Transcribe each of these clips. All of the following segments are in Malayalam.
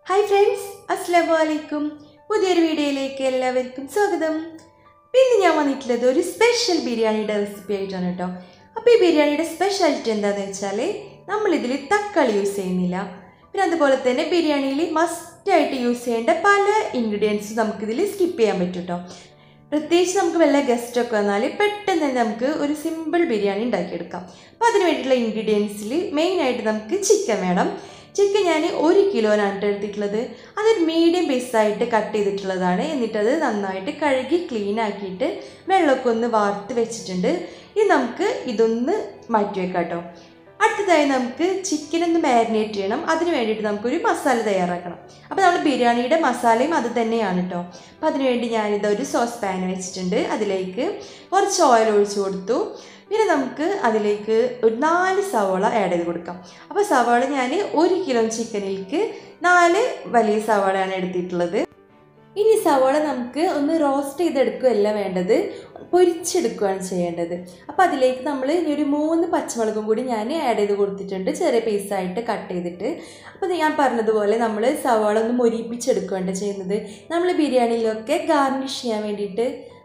ഹായ് ഫ്രണ്ട്സ് അസ്സലാമു അലൈക്കും പുതിയൊരു വീഡിയോയിലേക്ക് എല്ലാവർക്കും സ്വാഗതം പിന്നെ ഞാൻ വന്നിട്ടുള്ളത് ഒരു സ്പെഷ്യൽ ബിരിയാണിയുടെ റെസിപ്പി ആയിട്ടാണ് കേട്ടോ അപ്പോൾ ഈ ബിരിയാണിയുടെ സ്പെഷ്യാലിറ്റി എന്താണെന്ന് വെച്ചാൽ നമ്മളിതിൽ തക്കാളി യൂസ് ചെയ്യുന്നില്ല പിന്നെ അതുപോലെ തന്നെ ബിരിയാണിയിൽ മസ്റ്റായിട്ട് യൂസ് ചെയ്യേണ്ട പല ഇൻഗ്രീഡിയൻസും നമുക്കിതിൽ സ്കിപ്പ് ചെയ്യാൻ പറ്റും കേട്ടോ പ്രത്യേകിച്ച് നമുക്ക് വല്ല ഗസ്റ്റൊക്കെ വന്നാൽ പെട്ടെന്ന് തന്നെ നമുക്ക് ഒരു സിമ്പിൾ ബിരിയാണി ഉണ്ടാക്കിയെടുക്കാം അപ്പോൾ അതിന് വേണ്ടിയിട്ടുള്ള ഇൻഗ്രീഡിയൻസിൽ മെയിനായിട്ട് നമുക്ക് ചിക്കൻ വേണം ചിക്കൻ ഞാൻ ഒരു കിലോനാണ് ട്ടോ എടുത്തിട്ടുള്ളത് അതൊരു മീഡിയം പീസായിട്ട് കട്ട് ചെയ്തിട്ടുള്ളതാണ് എന്നിട്ടത് നന്നായിട്ട് കഴുകി ക്ലീൻ ആക്കിയിട്ട് വെള്ളമൊക്കെ ഒന്ന് വാർത്ത് വെച്ചിട്ടുണ്ട് ഇനി നമുക്ക് ഇതൊന്ന് മാറ്റി വെക്കാം കേട്ടോ അടുത്തതായി നമുക്ക് ചിക്കൻ ഒന്ന് മാരിനേറ്റ് ചെയ്യണം അതിന് വേണ്ടിയിട്ട് നമുക്കൊരു മസാല തയ്യാറാക്കണം അപ്പോൾ നമ്മൾ ബിരിയാണിയുടെ മസാലയും അത് തന്നെയാണ് കേട്ടോ അപ്പോൾ അതിനുവേണ്ടി ഞാനിത് ഒരു സോസ് പാൻ വെച്ചിട്ടുണ്ട് അതിലേക്ക് കുറച്ച് ഓയിൽ ഒഴിച്ചു കൊടുത്തു പിന്നെ നമുക്ക് അതിലേക്ക് ഒരു നാല് സവാള ആഡ് ചെയ്ത് കൊടുക്കാം അപ്പോൾ സവാള ഞാൻ ഒരു കിലോ ചിക്കനിലേക്ക് നാല് വലിയ സവാളയാണ് എടുത്തിട്ടുള്ളത് ഇനി സവാള നമുക്ക് ഒന്ന് റോസ്റ്റ് ചെയ്തെടുക്കുകയല്ല വേണ്ടത് പൊരിച്ചെടുക്കുകയാണ് ചെയ്യേണ്ടത് അപ്പോൾ അതിലേക്ക് നമ്മൾ ഇനി ഒരു മൂന്ന് പച്ചമുളകും കൂടി ഞാൻ ആഡ് ചെയ്ത് കൊടുത്തിട്ടുണ്ട് ചെറിയ പീസായിട്ട് കട്ട് ചെയ്തിട്ട് അപ്പോൾ ഞാൻ പറഞ്ഞതുപോലെ നമ്മൾ സവാള ഒന്ന് മൊരിപ്പിച്ചെടുക്കുകയാണ് ചെയ്യുന്നത് നമ്മൾ ബിരിയാണിയിലൊക്കെ ഗാർണിഷ് ചെയ്യാൻ വേണ്ടിയിട്ട്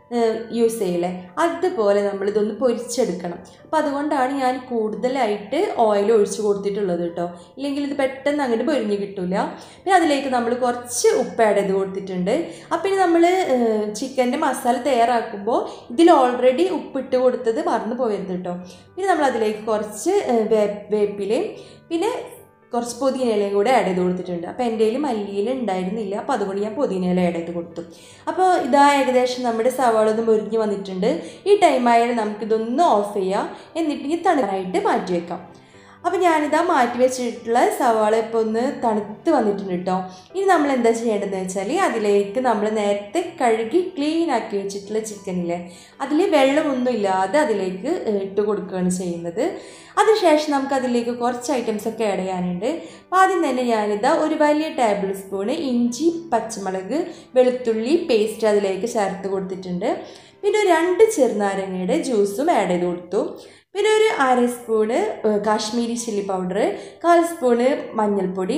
യൂസ് ചെയ്യില്ലേ അതുപോലെ നമ്മൾ ഇതൊന്ന് പൊരിച്ചെടുക്കണം അപ്പോൾ അതുകൊണ്ടാണ് ഞാൻ കൂടുതലായിട്ട് ഓയിൽ ഒഴിച്ച് കൊടുത്തിട്ടുള്ളത് കേട്ടോ ഇല്ലെങ്കിൽ ഇത് പെട്ടെന്ന് അങ്ങോട്ട് പൊരിഞ്ഞ് കിട്ടില്ല പിന്നെ അതിലേക്ക് നമ്മൾ കുറച്ച് ഉപ്പ് ആഡ് ചെയ്ത് കൊടുത്തിട്ടുണ്ട് അപ്പം ഇനി നമ്മൾ ചിക്കൻ്റെ മസാല തയ്യാറാക്കുമ്പോൾ ഇതിൽ ഓൾറെഡി ഉപ്പിട്ട് കൊടുത്തത് മറന്നു പോയരുത് കേട്ടോ പിന്നെ നമ്മൾ അതിലേക്ക് കുറച്ച് വേ വേപ്പിലയും പിന്നെ കുറച്ച് പുതിനയിലയും കൂടെ ആഡ് ചെയ്ത് കൊടുത്തിട്ടുണ്ട് അപ്പോൾ എൻ്റെ കയ്യിൽ മല്ലിയില ഉണ്ടായിരുന്നില്ല അപ്പോൾ അതുകൊണ്ട് ഞാൻ പുതിനയില ആഡ് ചെയ്ത് കൊടുത്തു അപ്പോൾ ഇതാ ഏകദേശം നമ്മുടെ സവാള ഒന്ന് മുരിഞ്ഞ് വന്നിട്ടുണ്ട് ഈ ടൈമായാലും നമുക്കിതൊന്ന് ഓഫ് ചെയ്യാം എന്നിട്ട് ഇനി തണുക്കാനായിട്ട് മാറ്റി വെക്കാം അപ്പോൾ ഞാനിതാ മാറ്റി വെച്ചിട്ടുള്ള സവാള ഇപ്പോൾ ഒന്ന് തണുത്ത് വന്നിട്ടുണ്ട് കേട്ടോ ഇനി നമ്മൾ എന്താ ചെയ്യേണ്ടതെന്ന് വെച്ചാൽ അതിലേക്ക് നമ്മൾ നേരത്തെ കഴുകി ക്ലീൻ ആക്കി വെച്ചിട്ടുള്ള ചിക്കനില്ലേ അതിൽ വെള്ളമൊന്നും ഇല്ലാതെ അതിലേക്ക് ഇട്ട് കൊടുക്കുകയാണ് ചെയ്യുന്നത് അതിനുശേഷം നമുക്ക് അതിലേക്ക് കുറച്ച് ഐറ്റംസ് ഒക്കെ ആഡ് ചെയ്യാനുണ്ട് അപ്പോൾ ആദ്യം തന്നെ ഞാനിതാ ഒരു വലിയ ടേബിൾ സ്പൂണ് ഇഞ്ചി പച്ചമുളക് വെളുത്തുള്ളി പേസ്റ്റ് അതിലേക്ക് ചേർത്ത് കൊടുത്തിട്ടുണ്ട് പിന്നെ രണ്ട് ചെറുനാരങ്ങയുടെ ജ്യൂസും ആഡ് ചെയ്ത് കൊടുത്തു പിന്നെ ഒരു അര സ്പൂണ് കാശ്മീരി ചില്ലി പൗഡർ കാൽ സ്പൂണ് മഞ്ഞൾപ്പൊടി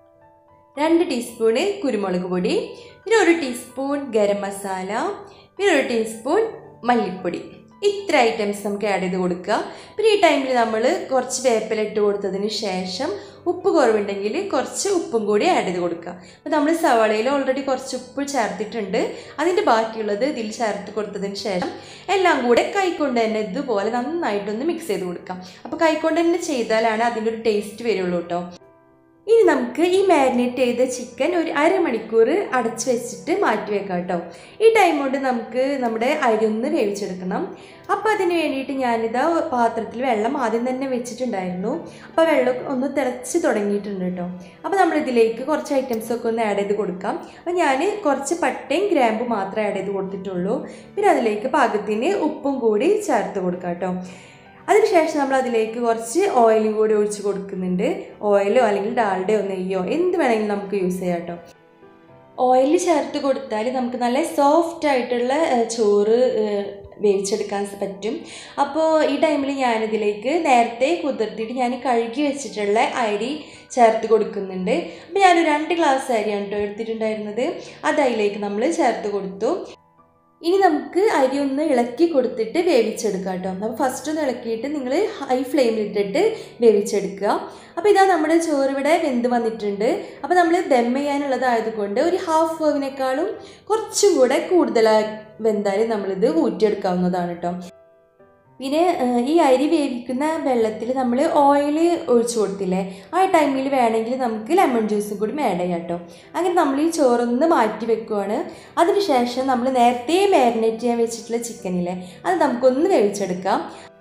രണ്ട് ടീസ്പൂണ് കുരുമുളക് പൊടി പിന്നെ ഒരു ടീസ്പൂൺ ഗരം മസാല പിന്നെ ഒരു ടീസ്പൂൺ മല്ലിപ്പൊടി ഇത്ര ഐറ്റംസ് നമുക്ക് ആഡ് ചെയ്ത് കൊടുക്കുക പിന്നെ ഈ ടൈമിൽ നമ്മൾ കുറച്ച് വേപ്പില ഇട്ട് കൊടുത്തതിന് ശേഷം ഉപ്പ് കുറവുണ്ടെങ്കിൽ കുറച്ച് ഉപ്പും കൂടി ആഡ് ചെയ്ത് കൊടുക്കുക അപ്പോൾ നമ്മൾ സവാളയിൽ ഓൾറെഡി കുറച്ച് ഉപ്പ് ചേർത്തിട്ടുണ്ട് അതിൻ്റെ ബാക്കിയുള്ളത് ഇതിൽ ചേർത്ത് കൊടുത്തതിന് ശേഷം എല്ലാം കൂടെ കൈകൊണ്ട് തന്നെ ഇതുപോലെ നന്നായിട്ടൊന്ന് മിക്സ് ചെയ്ത് കൊടുക്കാം അപ്പോൾ കൈകൊണ്ട് തന്നെ ചെയ്താലാണ് അതിൻ്റെ ഒരു ടേസ്റ്റ് വരുള്ളൂ കേട്ടോ ഇനി നമുക്ക് ഈ മാരിനേറ്റ് ചെയ്ത ചിക്കൻ ഒരു അരമണിക്കൂർ അടച്ച് വെച്ചിട്ട് മാറ്റി വെക്കാം കേട്ടോ ഈ ടൈം കൊണ്ട് നമുക്ക് നമ്മുടെ അരി ഒന്ന് വേവിച്ചെടുക്കണം അപ്പോൾ അതിന് വേണ്ടിയിട്ട് ഞാനിതാ പാത്രത്തിൽ വെള്ളം ആദ്യം തന്നെ വെച്ചിട്ടുണ്ടായിരുന്നു അപ്പോൾ വെള്ളം ഒന്ന് തിളച്ച് തുടങ്ങിയിട്ടുണ്ട് കേട്ടോ അപ്പോൾ നമ്മളിതിലേക്ക് കുറച്ച് ഐറ്റംസ് ഒക്കെ ഒന്ന് ആഡ് ചെയ്ത് കൊടുക്കാം അപ്പോൾ ഞാൻ കുറച്ച് പട്ടയും ഗ്രാമ്പും മാത്രമേ ആഡ് ചെയ്ത് കൊടുത്തിട്ടുള്ളൂ പിന്നെ അതിലേക്ക് പാകത്തിന് ഉപ്പും കൂടി ചേർത്ത് കൊടുക്കാം കേട്ടോ അതിനുശേഷം നമ്മൾ അതിലേക്ക് കുറച്ച് ഓയിലും കൂടി ഒഴിച്ച് കൊടുക്കുന്നുണ്ട് ഓയിലോ അല്ലെങ്കിൽ ഡാൽഡയോ നെയ്യോ എന്ത് വേണമെങ്കിലും നമുക്ക് യൂസ് ചെയ്യാം കേട്ടോ ഓയിൽ ചേർത്ത് കൊടുത്താൽ നമുക്ക് നല്ല സോഫ്റ്റ് ആയിട്ടുള്ള ചോറ് വേവിച്ചെടുക്കാൻ പറ്റും അപ്പോൾ ഈ ടൈമിൽ ഞാനിതിലേക്ക് നേരത്തെ കുതിർത്തിയിട്ട് ഞാൻ കഴുകി വെച്ചിട്ടുള്ള അരി ചേർത്ത് കൊടുക്കുന്നുണ്ട് അപ്പോൾ ഞാൻ രണ്ട് ഗ്ലാസ് അരിയാണ് കേട്ടോ എടുത്തിട്ടുണ്ടായിരുന്നത് അത് അതിലേക്ക് നമ്മൾ ചേർത്ത് കൊടുത്തു ഇനി നമുക്ക് അരി ഒന്ന് ഇളക്കി കൊടുത്തിട്ട് വേവിച്ചെടുക്കാം കേട്ടോ അപ്പോൾ ഫസ്റ്റ് ഒന്ന് ഇളക്കിയിട്ട് നിങ്ങൾ ഹൈ ഫ്ലെയിമിലിട്ടിട്ട് വേവിച്ചെടുക്കുക അപ്പോൾ ഇതാ നമ്മുടെ ചോറ് ഇവിടെ വെന്ത് വന്നിട്ടുണ്ട് അപ്പോൾ നമ്മൾ ദം ചെയ്യാനുള്ളതായതുകൊണ്ട് ഒരു ഹാഫ് വേവിനേക്കാളും കുറച്ചും കൂടെ കൂടുതലായി വെന്താൽ നമ്മളിത് ഊറ്റിയെടുക്കാവുന്നതാണ് കേട്ടോ പിന്നെ ഈ അരി വേവിക്കുന്ന വെള്ളത്തിൽ നമ്മൾ ഓയിൽ ഒഴിച്ചു കൊടുത്തില്ലേ ആ ടൈമിൽ വേണമെങ്കിൽ നമുക്ക് ലെമൺ ജ്യൂസും കൂടി ആഡ് ചെയ്യാം കേട്ടോ അങ്ങനെ നമ്മൾ ഈ ചോറൊന്ന് മാറ്റി വെക്കുവാണ് അതിനുശേഷം നമ്മൾ നേരത്തെ മാരിനേറ്റ് ചെയ്യാൻ വെച്ചിട്ടുള്ള ചിക്കനില്ലേ അത് നമുക്കൊന്ന് വേവിച്ചെടുക്കാം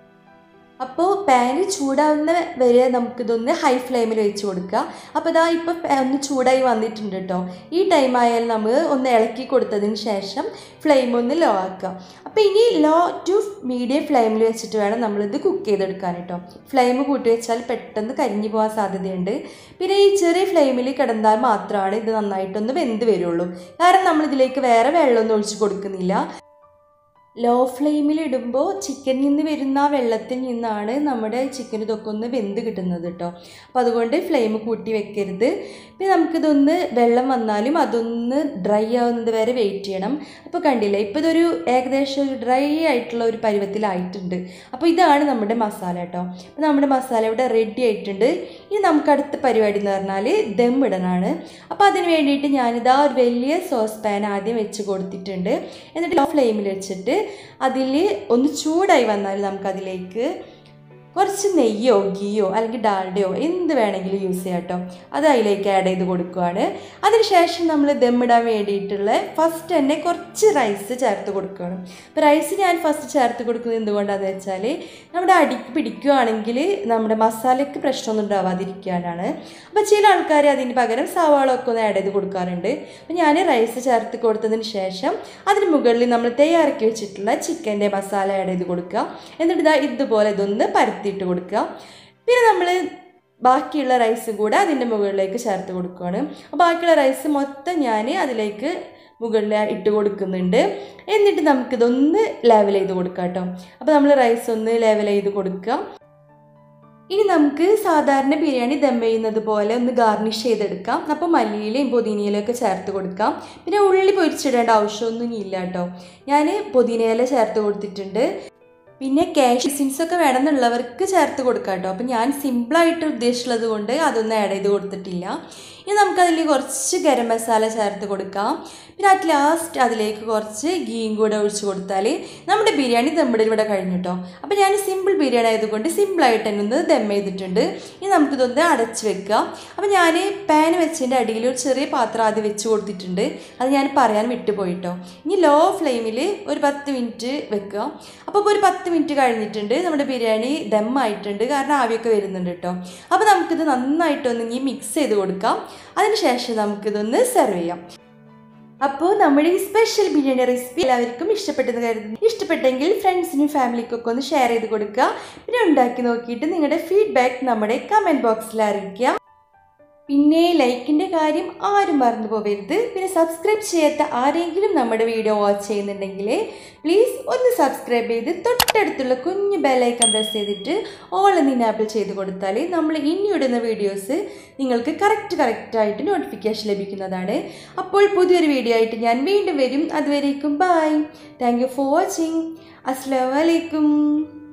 അപ്പോൾ പാന് ചൂടാവുന്ന വരെ നമുക്കിതൊന്ന് ഹൈ ഫ്ലെയിമിൽ വെച്ച് കൊടുക്കുക അപ്പോൾ ഇതാ ഇപ്പോൾ ഒന്ന് ചൂടായി വന്നിട്ടുണ്ട് കേട്ടോ ഈ ടൈം ആയാലും നമ്മൾ ഒന്ന് ഇളക്കി കൊടുത്തതിന് ശേഷം ഫ്ലെയിം ഒന്ന് ലോ ആക്കുക അപ്പോൾ ഇനി ലോ ടു മീഡിയം ഫ്ലെയിമിൽ വെച്ചിട്ട് വേണം നമ്മളിത് കുക്ക് ചെയ്തെടുക്കാൻ കേട്ടോ ഫ്ലെയിം കൂട്ടി വെച്ചാൽ പെട്ടെന്ന് കരിഞ്ഞു പോകാൻ സാധ്യതയുണ്ട് പിന്നെ ഈ ചെറിയ ഫ്ലെയിമിൽ കിടന്നാൽ മാത്രമാണ് ഇത് നന്നായിട്ടൊന്ന് വെന്ത് വരുള്ളൂ കാരണം നമ്മളിതിലേക്ക് വേറെ വെള്ളമൊന്നും ഒഴിച്ച് കൊടുക്കുന്നില്ല ലോ ഫ്ലെയിമിൽ ഇടുമ്പോൾ ചിക്കനിൽ നിന്ന് വരുന്ന ആ വെള്ളത്തിൽ നിന്നാണ് നമ്മുടെ ചിക്കൻ ഇതൊക്കെ ഒന്ന് വെന്ത് കിട്ടുന്നത് കേട്ടോ അപ്പോൾ അതുകൊണ്ട് ഫ്ലെയിം കൂട്ടി വെക്കരുത് പിന്നെ നമുക്കിതൊന്ന് വെള്ളം വന്നാലും അതൊന്ന് ഡ്രൈ ആവുന്നത് വരെ വെയിറ്റ് ചെയ്യണം അപ്പോൾ കണ്ടില്ലേ ഇപ്പോൾ ഇതൊരു ഏകദേശം ഒരു ഡ്രൈ ആയിട്ടുള്ള ഒരു പരുവത്തിലായിട്ടുണ്ട് അപ്പോൾ ഇതാണ് നമ്മുടെ മസാല കേട്ടോ അപ്പോൾ നമ്മുടെ മസാല ഇവിടെ റെഡി ആയിട്ടുണ്ട് ഇനി നമുക്ക് അടുത്ത പരിപാടി എന്ന് പറഞ്ഞാൽ ദം ഇടണമാണ് അപ്പോൾ അതിന് വേണ്ടിയിട്ട് ഞാനിതാ ഒരു വലിയ സോസ് പാൻ ആദ്യം വെച്ച് കൊടുത്തിട്ടുണ്ട് എന്നിട്ട് ലോ ഫ്ലെയിമിൽ വെച്ചിട്ട് അതിൽ ഒന്ന് ചൂടായി വന്നാൽ നമുക്കതിലേക്ക് കുറച്ച് നെയ്യോ ഗീയോ അല്ലെങ്കിൽ ഡാൽഡയോ എന്ത് വേണമെങ്കിലും യൂസ് ചെയ്യാം കേട്ടോ അത് അതിലേക്ക് ആഡ് ചെയ്ത് കൊടുക്കുകയാണ് അതിനുശേഷം നമ്മൾ ദമ്മിടാൻ വേണ്ടിയിട്ടുള്ള ഫസ്റ്റ് തന്നെ കുറച്ച് റൈസ് ചേർത്ത് കൊടുക്കുകയാണ് അപ്പോൾ റൈസ് ഞാൻ ഫസ്റ്റ് ചേർത്ത് കൊടുക്കുന്നത് എന്തുകൊണ്ടാണെന്ന് വെച്ചാൽ നമ്മുടെ അടിക്ക് പിടിക്കുകയാണെങ്കിൽ നമ്മുടെ മസാലയ്ക്ക് പ്രശ്നമൊന്നും ഉണ്ടാവാതിരിക്കാനാണ് അപ്പോൾ ചില ആൾക്കാർ അതിന് പകരം സവാള ഒക്കെ ഒന്ന് ആഡ് ചെയ്ത് കൊടുക്കാറുണ്ട് അപ്പോൾ ഞാൻ റൈസ് ചേർത്ത് കൊടുത്തതിന് ശേഷം അതിന് മുകളിൽ നമ്മൾ തയ്യാറാക്കി വെച്ചിട്ടുള്ള ചിക്കൻ്റെ മസാല ആഡ് ചെയ്ത് കൊടുക്കുക എന്നിട്ട് ഇതാ ഇതുപോലെ ഇതൊന്ന് പരത്തിയിട്ട് കൊടുക്കുക പിന്നെ നമ്മൾ ബാക്കിയുള്ള റൈസ് കൂടെ അതിൻ്റെ മുകളിലേക്ക് ചേർത്ത് കൊടുക്കുകയാണ് അപ്പോൾ ബാക്കിയുള്ള റൈസ് മൊത്തം ഞാൻ അതിലേക്ക് മുകളിൽ ഇട്ട് കൊടുക്കുന്നുണ്ട് എന്നിട്ട് നമുക്കിതൊന്ന് ലെവൽ ചെയ്ത് കൊടുക്കാം കേട്ടോ അപ്പോൾ നമ്മൾ റൈസ് ഒന്ന് ലെവൽ ചെയ്ത് കൊടുക്കുക ഇനി നമുക്ക് സാധാരണ ബിരിയാണി ദം ചെയ്യുന്നത് പോലെ ഒന്ന് ഗാർണിഷ് ചെയ്തെടുക്കാം അപ്പോൾ മല്ലിയിലയും പുതിനയിലും ഒക്കെ ചേർത്ത് കൊടുക്കാം പിന്നെ ഉള്ളി പൊരിച്ചിടേണ്ട ആവശ്യമൊന്നും ഇല്ല കേട്ടോ ഞാൻ പുതിനയില ചേർത്ത് കൊടുത്തിട്ടുണ്ട് പിന്നെ കാഷ്യൂസിൻസ് ഒക്കെ വേണമെന്നുള്ളവർക്ക് ചേർത്ത് കൊടുക്കാം കേട്ടോ അപ്പം ഞാൻ സിമ്പിളായിട്ട് ഉദ്ദേശിച്ചുള്ളത് കൊണ്ട് അതൊന്നും ആഡ് ചെയ്ത് കൊടുത്തിട്ടില്ല ഇനി നമുക്കതിൽ കുറച്ച് ഗരം മസാല ചേർത്ത് കൊടുക്കാം പിന്നെ അറ്റ് ലാസ്റ്റ് അതിലേക്ക് കുറച്ച് ഗീയും കൂടെ ഒഴിച്ച് കൊടുത്താൽ നമ്മുടെ ബിരിയാണി ദമ്മിടൽ ഇവിടെ കഴിഞ്ഞു കേട്ടോ അപ്പോൾ ഞാൻ സിമ്പിൾ ബിരിയാണി ആയതുകൊണ്ട് സിമ്പിളായിട്ട് തന്നെ ഒന്ന് ദം ചെയ്തിട്ടുണ്ട് ഇനി നമുക്കിതൊന്ന് അടച്ച് വെക്കുക അപ്പോൾ ഞാൻ പാൻ വെച്ചതിൻ്റെ അടിയിൽ ഒരു ചെറിയ പാത്രം ആദ്യം വെച്ച് കൊടുത്തിട്ടുണ്ട് അത് ഞാൻ പറയാൻ വിട്ടുപോയിട്ടോ ഇനി ലോ ഫ്ലെയിമിൽ ഒരു പത്ത് മിനിറ്റ് വെക്കുക അപ്പോൾ ഇപ്പോൾ ഒരു പത്ത് മിനിറ്റ് കഴിഞ്ഞിട്ടുണ്ട് നമ്മുടെ ബിരിയാണി ദം ആയിട്ടുണ്ട് കാരണം ആവിയൊക്കെ വരുന്നുണ്ട് കേട്ടോ അപ്പോൾ നമുക്കിത് നന്നായിട്ടൊന്ന് ഇനി മിക്സ് ചെയ്ത് കൊടുക്കാം അതിനുശേഷം നമുക്കിതൊന്ന് സെർവ് ചെയ്യാം അപ്പോൾ നമ്മുടെ ഈ സ്പെഷ്യൽ ബിരിയാണി റെസിപ്പി എല്ലാവർക്കും ഇഷ്ടപ്പെട്ടെന്ന് കരുതുന്നു ഇഷ്ടപ്പെട്ടെങ്കിൽ ഫ്രണ്ട്സിനും ഫാമിലിക്കൊക്കെ ഒന്ന് ഷെയർ ചെയ്ത് കൊടുക്കുക പിന്നെ ഉണ്ടാക്കി നോക്കിയിട്ട് നിങ്ങളുടെ ഫീഡ്ബാക്ക് നമ്മുടെ കമൻറ്റ് ബോക്സിൽ അറിയിക്കുക പിന്നെ ലൈക്കിൻ്റെ കാര്യം ആരും മറന്നു പോകരുത് പിന്നെ സബ്സ്ക്രൈബ് ചെയ്യാത്ത ആരെങ്കിലും നമ്മുടെ വീഡിയോ വാച്ച് ചെയ്യുന്നുണ്ടെങ്കിൽ പ്ലീസ് ഒന്ന് സബ്സ്ക്രൈബ് ചെയ്ത് തൊട്ടടുത്തുള്ള കുഞ്ഞു ബെല്ലൈക്കൺ പ്രസ് ചെയ്തിട്ട് ഓൾ എന്ന് ഇനാബിൾ ചെയ്ത് കൊടുത്താൽ നമ്മൾ ഇനി ഇടുന്ന വീഡിയോസ് നിങ്ങൾക്ക് കറക്റ്റ് കറക്റ്റായിട്ട് നോട്ടിഫിക്കേഷൻ ലഭിക്കുന്നതാണ് അപ്പോൾ പുതിയൊരു വീഡിയോ ആയിട്ട് ഞാൻ വീണ്ടും വരും അതുവരേക്കും bye thank you for watching അസ്സാം വലൈക്കും